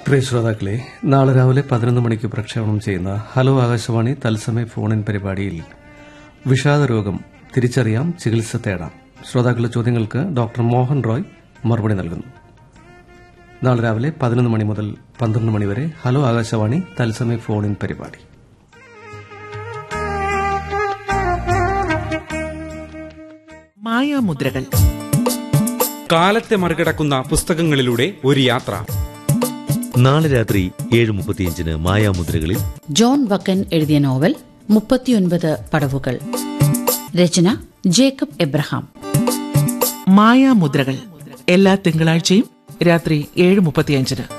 പ്രിയ ശ്രോതാക്കളെ നാളെ രാവിലെ പതിനൊന്ന് മണിക്ക് പ്രക്ഷേപണം ചെയ്യുന്ന ഹലോ ആകാശവാണി തത്സമയ ഫോണിൻ പരിപാടിയിൽ വിഷാദ രോഗം തിരിച്ചറിയാം ചികിത്സ തേടാം ശ്രോതാക്കളുടെ ചോദ്യങ്ങൾക്ക് ഡോക്ടർ മോഹൻ റോയ് മറുപടി നൽകുന്നു നാളെ രാവിലെ പതിനൊന്ന് മണി മുതൽ പന്ത്രണ്ട് മണി വരെ ഹലോ ആകാശവാണി തത്സമയ ഫോണിൻ പരിപാടി മായാമുദ്രകൾ കാലത്തെ മറികടക്കുന്ന പുസ്തകങ്ങളിലൂടെ ഒരു യാത്ര നാളെ രാത്രി ഏഴ് മുപ്പത്തിയഞ്ചിന് മായാമുദ്രകളിൽ ജോൺ വക്കൻ എഴുതിയ നോവൽ മുപ്പത്തിയൊൻപത് പടവുകൾ രചന ജേക്കബ് എബ്രഹാം മായാമുദ്രകൾ എല്ലാ തിങ്കളാഴ്ചയും രാത്രി ഏഴ് മുപ്പത്തിയഞ്ചിന്